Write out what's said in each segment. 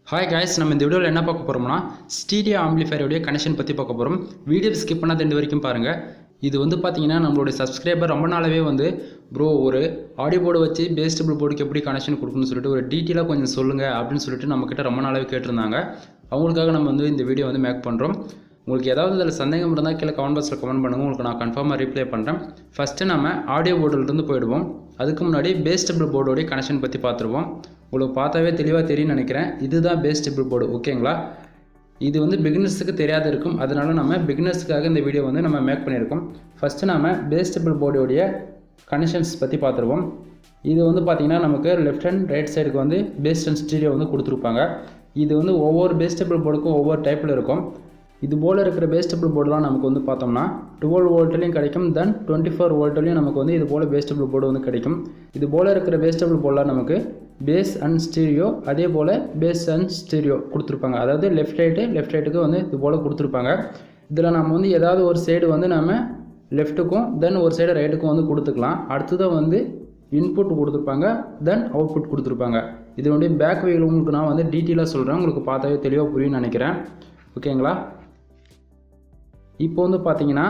hi guys நம்ம இந்த வீடியோவில் என்ன பார்க்க போகிறோம்னா ஸ்டீடியோ ஆம்பிளிஃபையருடைய கனெக்ஷன் பற்றி பார்க்க போகிறோம் வீடியோ ஸ்கிப் பண்ணாத ரெண்டு வரைக்கும் பாருங்கள் இது வந்து பார்த்தீங்கன்னா நம்மளுடைய சப்ஸ்கிரைபர் ரொம்ப நாளாவே வந்து ப்ரோ ஒரு ஆடியோ போர்டு வச்சு பேஸ்டபிள் போர்டுக்கு எப்படி கனெக்ஷன் கொடுக்கணும்னு சொல்லிட்டு ஒரு டீட்டெயிலாக கொஞ்சம் சொல்லுங்கள் அப்படின்னு சொல்லிட்டு நம்மக்கிட்ட ரொம்ப நாளாவே கேட்டிருந்தாங்க அவங்களுக்காக நம்ம வந்து இந்த வீடியோ வந்து மேக் பண்ணுறோம் உங்களுக்கு ஏதாவது இதில் சந்தேகம் இருந்தால் கீழே கமெண்ட் பாக்ஸில் கமெண்ட் பண்ணுங்கள் உங்களுக்கு நான் கன்ஃபார்மாக ரிப்ளை பண்ணுறேன் ஃபஸ்ட்டு நம்ம ஆடியோ போர்டிலிருந்து போயிடுவோம் அதுக்கு முன்னாடி பேஸ்டபிள் போர்டோடைய கனெக்ஷன் பற்றி பார்த்துருவோம் உங்களுக்கு பார்த்தாவே தெளிவாக தெரியும்னு நினைக்கிறேன் இதுதான் பேஸ்டபிள் போர்டு ஓகேங்களா இது வந்து பிகினர்ஸுக்கு தெரியாத இருக்கும் அதனால நம்ம பிகினர்ஸுக்காக இந்த வீடியோ வந்து நம்ம மேக் பண்ணியிருக்கோம் ஃபஸ்ட்டு நம்ம பேஸ்டபிள் போர்டோடைய கனெக்ஷன்ஸ் பற்றி பார்த்துருவோம் இது வந்து பார்த்திங்கன்னா நமக்கு லெஃப்ட் ஹேண்ட் ரைட் சைடுக்கு வந்து பேஸ்ட் அண்ட் ஸ்டீரியோ வந்து கொடுத்துருப்பாங்க இது வந்து ஒவ்வொரு பேஸ்டபிள் போர்டுக்கும் ஒவ்வொரு டைப்பில் இருக்கும் இது போல் இருக்கிற பேஸ்டபிள் போர்டுலாம் நமக்கு வந்து பார்த்தோம்னா டுவெல் வோல்ட்லேயும் கிடைக்கும் தென் டுவெண்ட்டி ஃபோர் வோல்ட்லேயும் நமக்கு வந்து இது போல் பேஸ்டபிள் போர்டு வந்து கிடைக்கும் இது போல் இருக்கிற பேஸ்டபிள் போர்டில் நமக்கு பேஸ் அண்ட் ஸ்டீரியோ அதே போல் பேஸ் அண்ட் ஸ்டீரியோ கொடுத்துருப்பாங்க அதாவது லெஃப்ட் ரைட்டு லெஃப்ட் ரைட்டுக்கு வந்து இது போல் கொடுத்துருப்பாங்க இதில் நம்ம வந்து ஏதாவது ஒரு சைடு வந்து நம்ம லெஃப்ட்டுக்கும் தென் ஒரு சைடு ரைட்டுக்கும் வந்து கொடுத்துக்கலாம் அடுத்ததாக வந்து இன்புட் கொடுத்துருப்பாங்க தென் அவுட்புட் கொடுத்துருப்பாங்க இதனுடைய பேக் வேல் உங்களுக்கு நான் வந்து டீட்டெயிலாக சொல்கிறேன் உங்களுக்கு பார்த்தாவே தெளிவாக புரியும்னு நினைக்கிறேன் ஓகேங்களா இப்போ வந்து பார்த்தீங்கன்னா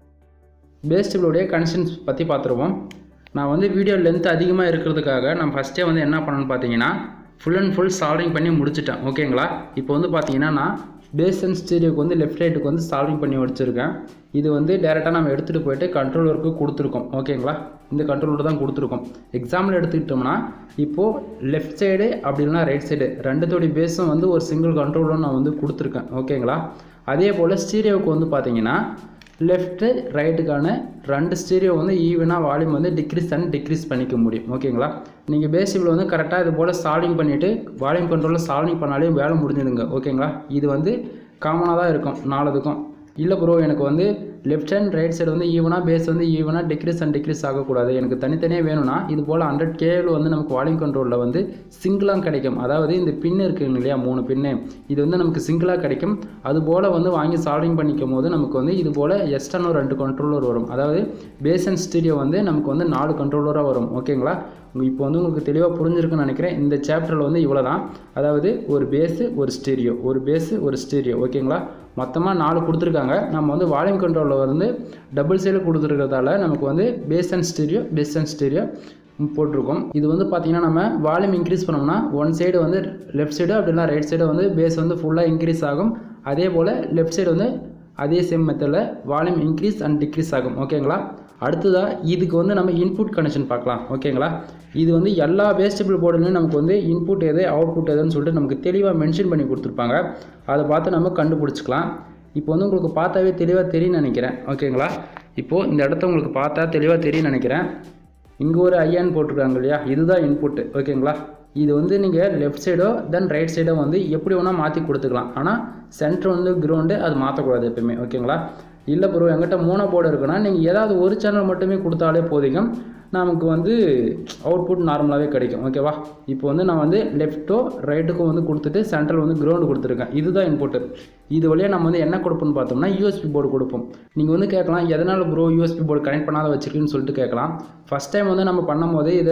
பேஸ்டபிளுடைய கனெக்ஷன்ஸ் பற்றி பார்த்துருவோம் நான் வந்து வீடியோ லென்த் அதிகமாக இருக்கிறதுக்காக நான் ஃபஸ்ட்டே வந்து என்ன பண்ணணும்னு பார்த்தீங்கன்னா ஃபுல் அண்ட் ஃபுல் சால்விங் பண்ணி முடிச்சிட்டேன் ஓகேங்களா இப்போ வந்து பார்த்தீங்கன்னா நான் பேஸ் அண்ட் ஸ்டீரியோக்கு வந்து லெஃப்ட் ரைட்டுக்கு வந்து சால்விங் பண்ணி வச்சுருக்கேன் இது வந்து டேரெக்டாக நம்ம எடுத்துகிட்டு போயிட்டு கண்ட்ரோலருக்கு கொடுத்துருக்கோம் ஓகேங்களா இந்த கண்ட்ரோலர் தான் கொடுத்துருக்கோம் எக்ஸாம்பிள் எடுத்துக்கிட்டோம்னா இப்போது லெஃப்ட் சைடு அப்படி இல்லைனா ரைட் சைடு ரெண்டுத்தோடைய பேஸும் வந்து ஒரு சிங்கிள் கண்ட்ரோலரும் நான் வந்து கொடுத்துருக்கேன் ஓகேங்களா அதே போல் ஸ்டீரியோவுக்கு வந்து பார்த்தீங்கன்னா லெஃப்ட்டு ரைட்டுக்கான ரெண்டு ஸ்டீரியோ வந்து ஈவனாக வால்யூம் வந்து டிக்ரீஸ் அண்ட் டிக்ரீஸ் பண்ணிக்க முடியும் ஓகேங்களா நீங்கள் பேசிக்கில் வந்து கரெக்டாக இது போல் சால்விங் பண்ணிவிட்டு வால்யூம் கண்ட்ரோலில் சால்விங் பண்ணாலே வேலை முடிஞ்சிடுங்க ஓகேங்களா இது வந்து காமனாக தான் இருக்கும் நாலுதுக்கும் இல்லை ப்ரோ எனக்கு வந்து லெஃப்ட் ஹேண்ட் ரைட் சைடு வந்து ஈவனாக பேஸ் வந்து ஈவனாக டிக்ரீஸ் அண்ட் டிக்ரீஸ் ஆகக்கூடாது எனக்கு தனித்தனியாக வேணும்னா இது போல் ஹண்ட்ரட் கேவில் வந்து நமக்கு வால்யூம் கண்ட்ரோலில் வந்து சிங்கிளாக கிடைக்கும் அதாவது இந்த பின் இருக்குங்க இல்லையா மூணு பின்னு இது வந்து நமக்கு சிங்கிளாக கிடைக்கும் அது போல் வந்து வாங்கி சால்விங் பண்ணிக்கும் போது நமக்கு வந்து இது போல் எக்ஸ்டர்னல் ரெண்டு கண்ட்ரோலர் வரும் அதாவது பேஸ் அண்ட் ஸ்டீரியோ வந்து நமக்கு வந்து நாலு கண்ட்ரோலராக வரும் ஓகேங்களா இப்போ வந்து உங்களுக்கு தெளிவாக புரிஞ்சிருக்குன்னு நினைக்கிறேன் இந்த சாப்டரில் வந்து இவ்வளோ தான் அதாவது ஒரு பேஸு ஒரு ஸ்டீரியோ ஒரு பேஸு ஒரு ஸ்டீரியோ ஓகேங்களா மொத்தமாக நாலு கொடுத்துருக்காங்க நம்ம வந்து வால்யூம் கண்ட்ரோலில் வந்து டபுள் சைடு கொடுத்துருக்கிறதால நமக்கு வந்து bass and stereo bass and stereo போட்டிருக்கோம் இது வந்து பார்த்திங்கன்னா நம்ம வால்யூம் இன்க்ரீஸ் பண்ணோம்னா ஒன் சைடு வந்து லெஃப்ட் சைடு அப்படின்னா ரைட் சைடு வந்து பேஸ் வந்து ஃபுல்லாக இன்க்ரீஸ் ஆகும் அதே போல் லெஃப்ட் சைடு வந்து அதே சேம் மெத்தடில் வால்யூம் இன்க்ரீஸ் அண்ட் டிக்ரீஸ் ஆகும் ஓகேங்களா அடுத்ததாக இதுக்கு வந்து நம்ம இன்புட் கனெக்ஷன் பார்க்கலாம் ஓகேங்களா இது வந்து எல்லா வேஸ்டபிள் போர்டுலையும் நமக்கு வந்து இன்புட் எது அவுட்புட் எதுன்னு சொல்லிட்டு நமக்கு தெளிவாக மென்ஷன் பண்ணி கொடுத்துருப்பாங்க அதை பார்த்து நம்ம கண்டுபிடிச்சிக்கலாம் இப்போ வந்து உங்களுக்கு பார்த்தாவே தெளிவாக தெரியும்னு நினைக்கிறேன் ஓகேங்களா இப்போது இந்த இடத்த உங்களுக்கு பார்த்தா தெளிவாக தெரியும்னு நினைக்கிறேன் இங்கே ஒரு ஐயான்னு போட்டிருக்காங்க இல்லையா இதுதான் இன்புட்டு ஓகேங்களா இது வந்து நீங்கள் லெஃப்ட் சைடோ தென் ரைட் சைடோ வந்து எப்படி வேணால் மாற்றி கொடுத்துக்கலாம் ஆனால் சென்டர் வந்து கிரவுண்டு அது மாற்றக்கூடாது எப்பயுமே ஓகேங்களா இல்லை ப்ரோ எங்கிட்ட மூணு போர்டு இருக்குன்னா நீங்கள் ஏதாவது ஒரு சேனல் மட்டுமே கொடுத்தாலே போதிக்கும் நமக்கு வந்து அவுட்புட் நார்மலாகவே கிடைக்கும் ஓகேவா இப்போ வந்து நான் வந்து லெஃப்ட்டோ ரைட்டுக்கும் வந்து கொடுத்துட்டு சென்ட்ரல் வந்து கிரவுண்டு கொடுத்துருக்கேன் இதுதான் இன்புட்டு இது வழியாக நம்ம வந்து என்ன கொடுப்போம்னு பார்த்தோம்னா யூஎஸ்பி போர்டு கொடுப்போம் நீங்கள் வந்து கேட்கலாம் எதனால் ப்ரோ யூஎஸ்பி போர்டு கனெக்ட் பண்ணாத வச்சிருக்கீங்கன்னு சொல்லிட்டு கேட்கலாம் ஃபஸ்ட் டைம் வந்து நம்ம பண்ணும்போது இதை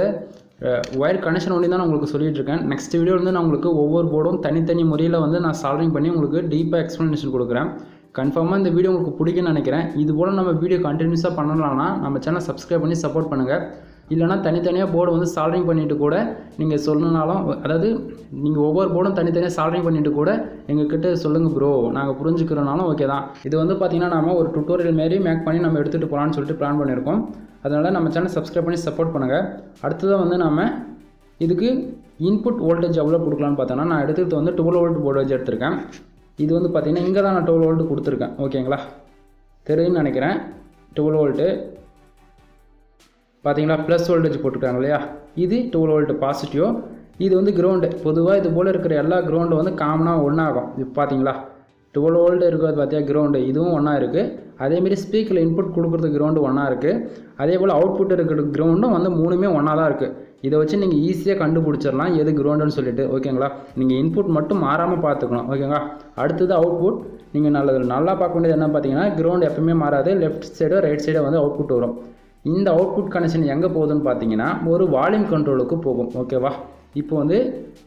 ஒயர் கனெக்ஷன் ஒன்றி தான் நான் உங்களுக்கு சொல்லிட்டு இருக்கேன் நெக்ஸ்ட் வீடியோ வந்து நான் உங்களுக்கு ஒவ்வொரு போர்டும் தனித்தனி முறையில் வந்து நான் சால்விங் பண்ணி உங்களுக்கு டீப்பாக எக்ஸ்ப்ளனேஷன் கொடுக்குறேன் கன்ஃபார்மாக இந்த வீடியோ உங்களுக்கு பிடிக்கும்னு நினைக்கிறேன் இது போல் நம்ம வீடியோ கண்டினியூஸாக பண்ணலாம்னா நம்ம சேனல் சப்ஸ்கிரைப் பண்ணி சப்போர்ட் பண்ணுங்கள் இல்லைனா தனித்தனியாக போர்டு வந்து சால்விங் பண்ணிவிட்டு கூட நீங்கள் சொல்லணுனாலும் அதாவது நீங்கள் ஒவ்வொரு போர்டும் தனித்தனியாக சால்விங் பண்ணிவிட்டு கூட எங்ககிட்ட சொல்லுங்கள் ப்ரோ நாங்கள் புரிஞ்சுக்கிறனாலும் ஓகே தான் இது வந்து பார்த்திங்கன்னா நம்ம ஒரு டுட்டோரியல் மாரி மேக் பண்ணி நம்ம எடுத்துகிட்டு போகலான்னு சொல்லிட்டு பிளான் பண்ணியிருக்கோம் அதனால் நம்ம சேனல் சப்ஸ்கிரைப் பண்ணி சப்போர்ட் பண்ணுங்கள் அடுத்ததாக வந்து நம்ம இதுக்கு இன்புட் வோல்டேஜ் எவ்வளோ கொடுக்கலான்னு பார்த்தோன்னா நான் எடுத்துக்கிட்டு வந்து டுவெல் வோல்ட் வோல்டேஜ் எடுத்திருக்கேன் இது வந்து பார்த்திங்கன்னா இங்கே தான் நான் டுவெல் வோல்ட்டு கொடுத்துருக்கேன் ஓகேங்களா தெரியும்னு நினைக்கிறேன் டுவெல் வோல்ட்டு பார்த்தீங்களா ப்ளஸ் வோல்டேஜ் போட்டிருக்காங்க இல்லையா இது டுவெல் வோல்ட் பாசிட்டிவ் இது வந்து கிரவுண்டு பொதுவாக இது போல் இருக்கிற எல்லா கிரவுண்டும் வந்து காமனாக ஒன்றாகும் இது பார்த்தீங்களா டுவெல் வோல்ட் இருக்கிறது பார்த்தியா கிரவுண்டு இதுவும் ஒன்றா இருக்குது அதேமாரி ஸ்பீக்கரில் இன்புட் கொடுக்குறது கிரவுண்டு ஒன்றா இருக்குது அதே போல் அவுட்புட் இருக்கிற கிரவுண்டும் வந்து மூணுமே ஒன்றா தான் இருக்குது இதை வச்சு நீங்கள் ஈஸியாக கண்டுபிடிச்சிடலாம் எது கிரவுண்டுன்னு சொல்லிட்டு ஓகேங்களா நீங்கள் இன்புட் மட்டும் மாறாமல் பார்த்துக்கணும் ஓகேங்களா அடுத்தது அவுட்புட் நீங்கள் நல்லது நல்லா பார்க்க வேண்டியது என்ன பார்த்தீங்கன்னா கிரவுண்ட் எப்பவுமே மாறாது லெஃப்ட் சைடோ ரைட் சைடோ வந்து அவுட்புட் வரும் இந்த அவுட்புட் கனெக்ஷன் எங்கே போகுதுன்னு பார்த்தீங்கன்னா ஒரு வால்யூம் கண்ட்ரோலுக்கு போகும் ஓகேவா இப்போ வந்து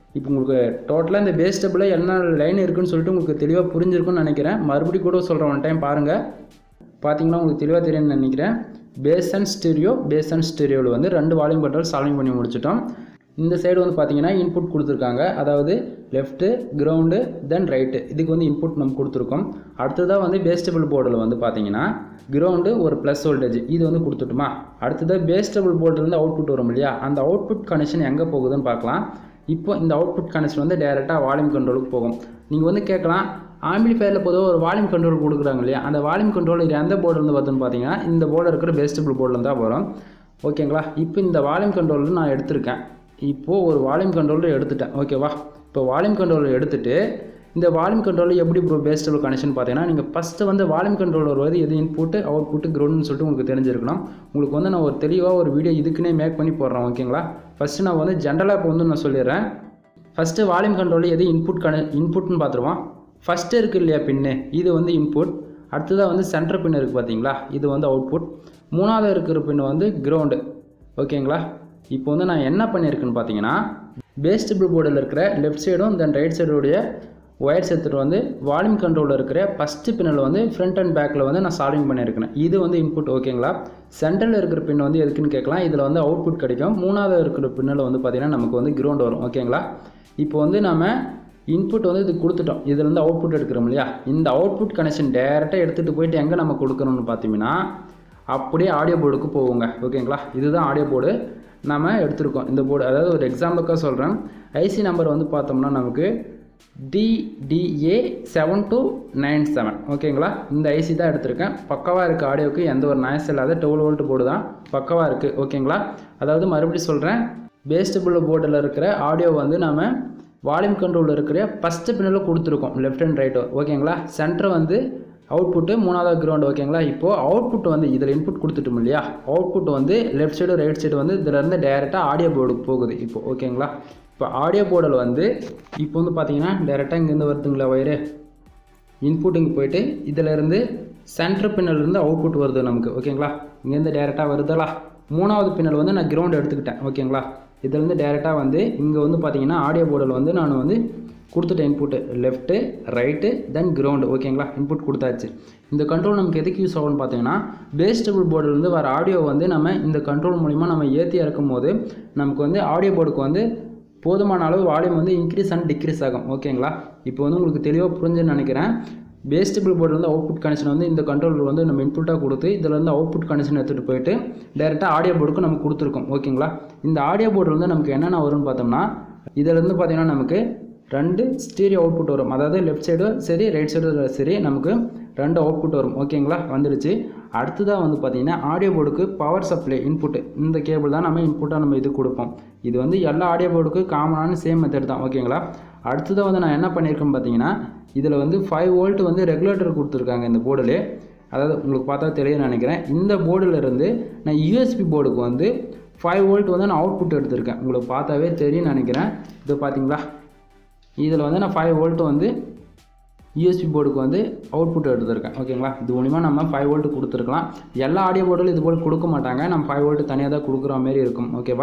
இப்போ உங்களுக்கு டோட்டலாக இந்த பேஸ் டேபிளில் என்ன லைன் இருக்குன்னு சொல்லிட்டு உங்களுக்கு தெளிவாக புரிஞ்சிருக்கும்னு நினைக்கிறேன் மறுபடியும் கூட சொல்கிறேன் ஒன் டைம் பாருங்கள் பார்த்தீங்கன்னா உங்களுக்கு தெளிவாக தெரியும்னு நினைக்கிறேன் bass and stereo bass and ஸ்டீரியோவில் வந்து ரெண்டு வால்யூம் கண்ட்ரோல் சால்விங் பண்ணி முடிச்சிட்டோம் இந்த சைடு வந்து பார்த்தீங்கன்னா இன்புட் கொடுத்துருக்காங்க அதாவது லெஃப்ட்டு கிரவுண்டு தென் ரைட்டு இதுக்கு வந்து இன்புட் நம்ம கொடுத்துருக்கோம் அடுத்ததாக வந்து பேஸ்டபிள் போர்டில் வந்து பார்த்தீங்கன்னா கிரவுண்டு ஒரு ப்ளஸ் வோல்டேஜ் இது வந்து கொடுத்துட்டுமா அடுத்ததாக பேஸ்டபிள் போர்டிலேருந்து அவுட்புட் வரும் இல்லையா அந்த அவுட்புட் கனெக்ஷன் எங்கே போகுதுன்னு பார்க்கலாம் இப்போ இந்த அவுட்புட் கனெக்ஷன் வந்து டேரெக்டாக வால்யூம் கண்ட்ரோலுக்கு போகும் நீங்கள் வந்து கேட்கலாம் ஆம்பிளிஃபயரில் பொதுவாக ஒரு வால்யூம் கண்ட்ரோல் கொடுக்குறாங்க இல்லையா அந்த வால்யூம் கண்ட்ரோல் இது எந்த போர்டிலேருந்து வருதுன்னு பார்த்தீங்கன்னா இந்த போர்டில் இருக்கிற பேஸ்டபிள் போர்டில் தான் வரும் ஓகேங்களா இப்போ இந்த வால்யூம் கண்ட்ரோல் நான் எடுத்திருக்கேன் இப்போது ஒரு வால்யூம் கண்ட்ரோலர் எடுத்துட்டேன் ஓகேவா இப்போ வால்யூம் கண்ட்ரோலர் எடுத்துட்டு இந்த வால்யூம் கண்ட்ரோலர் எப்படி ப்ரோ பேஸ்டபிள் கனெக்ஷன் பார்த்தீங்கன்னா நீங்கள் ஃபஸ்ட்டு வந்து வால்யூம் கண்ட்ரோலர் வந்து எது இன்புட்டு அவுட்புட்டு கிரவுண்ட்னு சொல்லிட்டு உங்களுக்கு தெரிஞ்சிருக்கணும் உங்களுக்கு வந்து நான் ஒரு தெளிவாக ஒரு வீடியோ இதுக்குன்னே மேக் பண்ணி போடுறேன் ஓகேங்களா ஃபஸ்ட்டு நான் வந்து ஜென்ரலாக இப்போ வந்து நான் சொல்லிடுறேன் ஃபஸ்ட்டு வால்யூம் கண்ட்ரோலில் எது இன்புட் கன இன்புட்னு பார்த்துருவோம் ஃபஸ்ட்டு இருக்குது இல்லையா பின்னு இது வந்து இன்புட் அடுத்ததாக வந்து சென்டர் பின் இருக்குது பார்த்தீங்களா இது வந்து அவுட்புட் மூணாவது இருக்கிற பின் வந்து கிரவுண்டு ஓகேங்களா இப்போ வந்து நான் என்ன பண்ணியிருக்கேன்னு பார்த்தீங்கன்னா பேஸ்டபிள் போர்டில் இருக்கிற லெஃப்ட் சைடும் தென் ரைட் சைடுடைய ஒயர்ஸ் எடுத்துகிட்டு வந்து வால்யூம் கண்ட்ரோலில் இருக்கிற ஃபஸ்ட்டு பின்னில் வந்து ஃப்ரண்ட் அண்ட் பேக்கில் வந்து நான் சால்விங் பண்ணியிருக்கேன் இது வந்து இன்புட் ஓகேங்களா சென்டரில் இருக்கிற பின் வந்து எதுக்குன்னு கேட்கலாம் இதில் வந்து அவுட்புட் கிடைக்கும் மூணாவது இருக்கிற பின்னில் வந்து பார்த்திங்கன்னா நமக்கு வந்து கிரவுண்ட் வரும் ஓகேங்களா இப்போ வந்து நம்ம இன்புட் வந்து இது கொடுத்துட்டோம் இதுலேருந்து அவுட்புட் எடுக்கிறோம் இல்லையா இந்த அவுட்புட் கனெக்ஷன் டேரெக்டாக எடுத்துகிட்டு போயிட்டு எங்கே நம்ம கொடுக்கணும்னு பார்த்தீங்கன்னா அப்படியே ஆடியோ போர்டுக்கு போவோங்க ஓகேங்களா இதுதான் ஆடியோ போர்டு நம்ம எடுத்திருக்கோம் இந்த போர்டு அதாவது ஒரு எக்ஸாம்பிளுக்காக சொல்கிறேன் ஐசி நம்பர் வந்து பார்த்தோம்னா நமக்கு TDA seven two nine seven ஓகேங்களா இந்த ஐசி தான் எடுத்திருக்கேன் பக்கவாக இருக்குது ஆடியோவுக்கு எந்த ஒரு நாய்ஸ் இல்லாத டுவெல் வோல்ட் போர்டு தான் பக்கவாக இருக்குது ஓகேங்களா அதாவது மறுபடியும் சொல்கிறேன் பேஸ்டபுள் போர்டில் இருக்கிற ஆடியோ வந்து நம்ம வால்யூம் கண்ட்ரோலில் இருக்கிற ஃபஸ்ட்டு பின்னில் கொடுத்துருக்கோம் லெஃப்ட் அண்ட் ரைட்டோ ஓகேங்களா சென்டர் வந்து அவுட்புட்டு மூணாவது கிரவுண்ட் ஓகேங்களா இப்போது அவுட்புட் வந்து இதில் இன்புட் கொடுத்துட்டோம் இல்லையா அவுட்புட் வந்து லெஃப்ட் சைடு ரைட் சைடு வந்து இதிலேருந்து டேரெக்டாக ஆடியோ போர்டுக்கு போகுது இப்போ ஓகேங்களா இப்போ ஆடியோ போர்டில் வந்து இப்போ வந்து பார்த்தீங்கன்னா டேரெக்டாக இங்கேருந்து வருதுங்களா வயிறு இன்புட்டுங்க போயிட்டு இதிலேருந்து சென்டர் பின்னலேருந்து அவுட்புட் வருது நமக்கு ஓகேங்களா இங்கேருந்து டேரெக்டாக வருதலா மூணாவது பின்னல் வந்து நான் கிரவுண்ட் எடுத்துக்கிட்டேன் ஓகேங்களா இதுலேருந்து டேரெக்டாக வந்து இங்கே வந்து பார்த்தீங்கன்னா ஆடியோ போர்டில் வந்து நான் வந்து கொடுத்துட்டேன் input left right then ground ஓகேங்களா இன்புட் கொடுத்தாச்சு இந்த கண்ட்ரோல் நமக்கு எதுக்கு யூஸ் ஆகும்னு பார்த்தீங்கன்னா பேஸ்டபிள் போர்டிலேருந்து வர ஆடியோ வந்து நம்ம இந்த கண்ட்ரோல் மூலிமா நம்ம ஏற்றி இறக்கும் போது நமக்கு வந்து ஆடியோ போர்டுக்கு வந்து போதுமான அளவு வால்யூம் வந்து இன்க்ரீஸ் அண்ட் டிக்ரீஸ் ஆகும் ஓகேங்களா இப்போ வந்து உங்களுக்கு தெளிவாக புரிஞ்சுன்னு நினைக்கிறேன் பேஸ்டபிள் போர்டிலேருந்து அவுட்புட் கனெக்ஷன் வந்து இந்த கண்ட்ரோலர் வந்து நம்ம இன்புட்டாக கொடுத்து இதிலேருந்து அவுட்புட் கனெக்ஷன் எடுத்துகிட்டு போயிட்டு டேரெக்டாக ஆடியோ போர்டுக்கு நம்ம கொடுத்துருக்கோம் ஓகேங்களா இந்த ஆடியோ போர்டு வந்து நமக்கு என்னென்ன வரும்னு பார்த்தோம்னா இதிலேருந்து பார்த்தீங்கன்னா நமக்கு ரெண்டு ஸ்டீரியோ அவுட்புட் வரும் அதாவது லெஃப்ட் சைடும் சரி ரைட் சைடும் சரி நமக்கு ரெண்டு அவுட்புட் வரும் ஓகேங்களா வந்துடுச்சு அடுத்ததாக வந்து பார்த்திங்கன்னா ஆடியோ போர்டுக்கு பவர் சப்ளை இன்புட்டு இந்த கேபிள் தான் நம்ம இன்புட்டாக நம்ம இது கொடுப்போம் இது வந்து எல்லா ஆடியோ போர்டுக்கு காமனான சேம் மெத்தட் தான் ஓகேங்களா அடுத்ததாக வந்து நான் என்ன பண்ணியிருக்கேன்னு பார்த்தீங்கன்னா இதில் வந்து ஃபைவ் வோல்ட் வந்து ரெகுலேட்டர் கொடுத்துருக்காங்க இந்த போர்டில் அதாவது உங்களுக்கு பார்த்தா தெரியும் நினைக்கிறேன் இந்த போர்டில் இருந்து நான் யூஎஸ்பி போர்டுக்கு வந்து ஃபைவ் வோல்ட் வந்து நான் அவுட்புட் எடுத்திருக்கேன் உங்களுக்கு பார்த்தாவே தெரியும் நினைக்கிறேன் இது பார்த்தீங்களா இதில் வந்து நான் ஃபைவ் வோல்ட் வந்து யூஎஸ்பி போர்டுக்கு வந்து அவுட்புட் எடுத்திருக்கேன் ஓகேங்களா இது மூலிமா நம்ம ஃபைவ் வோல்ட் கொடுத்துருக்கலாம் எல்லா ஆடியோ போர்டிலும் இது போல் கொடுக்க மாட்டாங்க நம்ம ஃபைவ் வோல்ட் தனியாக தான் கொடுக்குற மாதிரி இருக்கும் ஓகேவா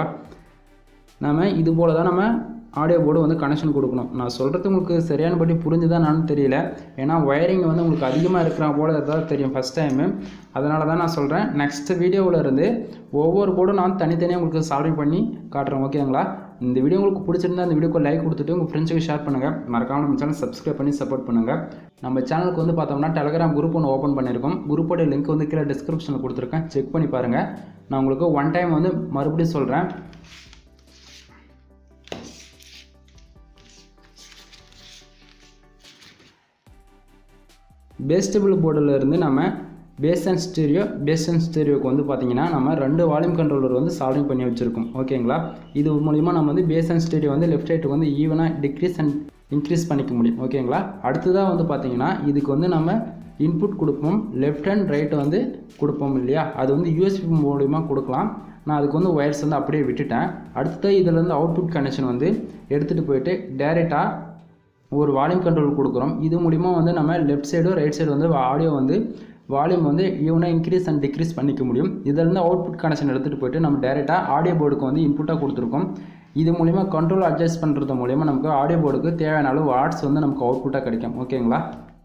நம்ம இது போல் தான் நம்ம ஆடியோ போர்டு வந்து கனெக்ஷன் கொடுக்கணும் நான் சொல்கிறது உங்களுக்கு சரியானபடி புரிஞ்சுதான் நான் தெரியல ஏன்னா ஒயரிங் வந்து உங்களுக்கு அதிகமாக இருக்கிற போல தான் தெரியும் ஃபஸ்ட் டைமு அதனால தான் நான் சொல்கிறேன் நெக்ஸ்ட் வீடியோவில் இருந்து ஒவ்வொரு போர்டும் நான் தனித்தனியாக உங்களுக்கு சால்வ் பண்ணி காட்டுறேன் ஓகேங்களா இந்த வீடியோ உங்களுக்கு பிடிச்சிருந்தா இந்த வீடியோக்கு லைக் கொடுத்துட்டு உங்கள் ஃப்ரெண்ட்ஸுக்கு ஷேர் பண்ணுங்கள் மறக்காம நம்ம சேனல் சப்ஸ்கிரைப் பண்ணி சப்போர்ட் பண்ணுங்கள் நம்ம சேனலுக்கு வந்து பார்த்தோம்னா டெலகிராம் குரூப் ஒன்று ஓப்பன் பண்ணியிருக்கோம் குரூப்போட லிங்க் வந்து கீழே டிஸ்கிரிப்ஷனில் கொடுத்துருக்கேன் செக் பண்ணி பாருங்கள் நான் உங்களுக்கு ஒன் டைம் வந்து மறுபடியும் சொல்கிறேன் பேஸ்டபிள் போர்டில் இருந்து நம்ம bass and stereo bass and ஸ்டீரியோக்கு வந்து பார்த்தீங்கன்னா நம்ம ரெண்டு வால்யூம் கண்ட்ரோலர் வந்து சால்விங் பண்ணி வச்சுருக்கோம் ஓகேங்களா இது மூலிமா நம்ம வந்து பேஸ் அண்ட் ஸ்டீரியோ வந்து லெஃப்ட் ரைட்டுக்கு வந்து ஈவனாக டிக்ரீஸ் அண்ட் இன்க்ரீஸ் பண்ணிக்க முடியும் ஓகேங்களா அடுத்ததாக வந்து பார்த்தீங்கன்னா இதுக்கு வந்து நம்ம இன்புட் கொடுப்போம் லெஃப்ட் அண்ட் ரைட் வந்து கொடுப்போம் இல்லையா அது வந்து யூஎஸ்பி மூலிமா கொடுக்கலாம் நான் அதுக்கு வந்து ஒயர்ஸ் வந்து அப்படியே விட்டுட்டேன் அடுத்தது இதிலேருந்து அவுட்புட் கனெக்ஷன் வந்து எடுத்துகிட்டு போயிட்டு டேரெக்டாக ஒரு வால்யூம் கண்ட்ரோல் கொடுக்குறோம் இது மூலிமா வந்து நம்ம லெஃப்ட் சைடும் ரைட் சைடு வந்து ஆடியோ வந்து வால்யூம் வந்து ஈவனாக இன்க்ரீஸ் அண்ட் டிக்ரீஸ் பண்ணிக்க முடியும் இதிலேருந்து அவுட்புட் கனெக்ஷன் எடுத்துகிட்டு போயிட்டு நம்ம டேரெக்டாக ஆடியோ போர்டுக்கு வந்து இன்புட்டாக கொடுத்துருக்கோம் இது மூலிமா கண்ட்ரோல் அட்ஜஸ்ட் பண்ணுறது மூலிமா நமக்கு ஆடியோ போர்டுக்கு தேவையான அளவு வாட்ஸ் வந்து நமக்கு அவுட்புட்டாக கிடைக்கும் ஓகேங்களா